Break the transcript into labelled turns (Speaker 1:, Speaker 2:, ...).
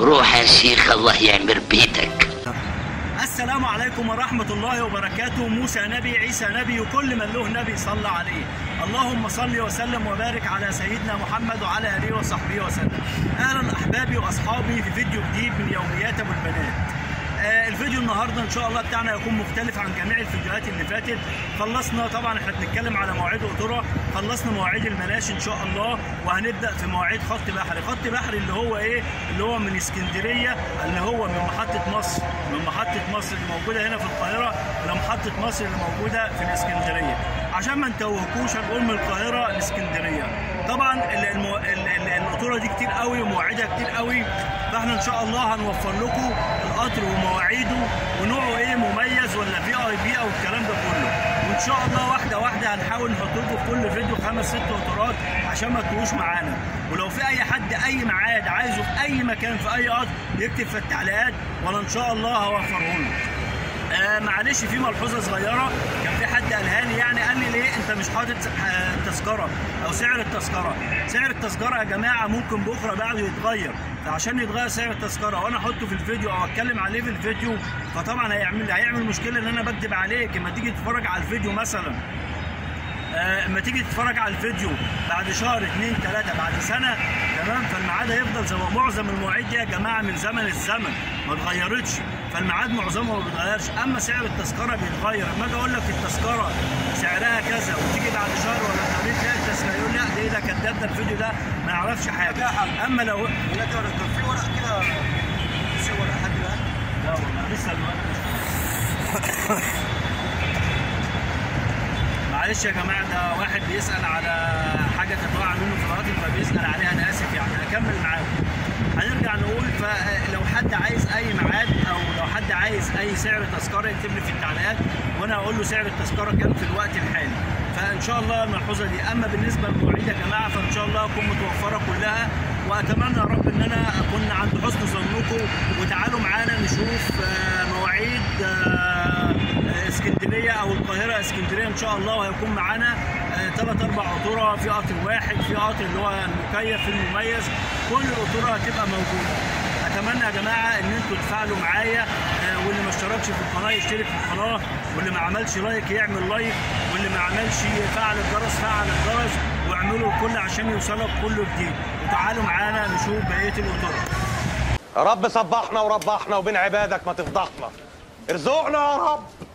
Speaker 1: روح يا شيخ الله يعمر بيتك
Speaker 2: السلام عليكم ورحمة الله وبركاته موسى نبي عيسى نبي وكل من له نبي صلى عليه اللهم صل وسلم وبارك على سيدنا محمد وعلى آله وصحبه وسلم أهلا أحبابي وأصحابي في فيديو جديد من يوميات أبو البنات آه الفيديو النهارده ان شاء الله بتاعنا هيكون مختلف عن جميع الفيديوهات اللي فاتت خلصنا طبعا احنا بنتكلم على مواعيد قطره خلصنا مواعيد المناشي ان شاء الله وهنبدا في مواعيد خط بحري خط بحري اللي هو ايه اللي هو من اسكندريه اللي هو من محطه مصر من محطه مصر اللي موجوده هنا في القاهره لمحطه مصر اللي موجوده في الاسكندريه عشان ما نتوهكوش هنقول من القاهره لاسكندريه طبعا ال- المو... ال- ال- القطوره دي كتير قوي ومواعيدها كتير قوي فاحنا ان شاء الله هنوفر لكم القطر ومواعيده ونوعه ايه مميز ولا في اي بي او الكلام ده كله وان شاء الله واحده واحده هنحاول نحط لكم في كل فيديو خمس ست قطارات عشان ما تتوهوش معانا ولو في اي حد اي ميعاد عايزه في اي مكان في اي قطر يكتب في التعليقات وانا ان شاء الله هوفره له آه معلش في ملحوظه صغيره كان في حد قالها لي يعني قال لي ليه انت مش حاطط آه تذكره او سعر التذكره سعر التذكره يا جماعه ممكن بكره بعده يتغير فعشان يتغير سعر التذكره وانا احطه في الفيديو او اتكلم عليه في الفيديو فطبعا هيعمل هيعمل مشكله ان انا بكذب عليك اما تيجي تتفرج على الفيديو مثلا آه، اما تيجي تتفرج على الفيديو بعد شهر اتنين تلاته بعد سنه تمام فالميعاد هيفضل زي ما معظم المواعيد دي يا جماعه من زمن الزمن ما اتغيرتش فالميعاد معظمه ما بيتغيرش اما سعر التذكره بيتغير اما اجي اقول لك التذكره سعرها كذا وتيجي بعد شهر ولا شهرين تلاقي التذكره يقول لا ده ايه ده كداب ده الفيديو ده ما يعرفش حاجه اما لو
Speaker 3: لا كان في ورق كده في ورق حد بقى
Speaker 2: لا والله لسه الوقت معلش يا جماعه ده واحد بيسال على حاجه تتوقع منه في الهاتف فبيسال عليها انا اسف يعني هكمل معاكم هنرجع نقول فلو حد عايز اي ميعاد او لو حد عايز اي سعر تذكره يكتب لي في التعليقات وانا اقول له سعر التذكره كام في الوقت الحالي فان شاء الله الملحوظه دي اما بالنسبه للمواعيد يا جماعه فان شاء الله تكون متوفره كلها واتمنى يا رب ان انا اكون عند حسن ظنكم وتعالوا معانا نشوف آه، مواعيد آه، اسكندريه او القاهره اسكندريه ان شاء الله وهيكون معانا ثلاث اربع قطوره في قطر واحد في قطر اللي هو المكيف المميز كل القطوره هتبقى موجوده اتمنى يا جماعه ان انتوا تفعلوا معايا آه، واللي ما اشتركش في القناه يشترك في القناه واللي ما عملش لايك يعمل لايك واللي ما عملش فعل الجرس فعل الجرس واعملوا الكل عشان يوصلك كل جديد وتعالوا معانا نشوف بقيه القطوره
Speaker 3: يا رب صبحنا وربحنا وبين عبادك ما تفضحنا ارزقنا يا رب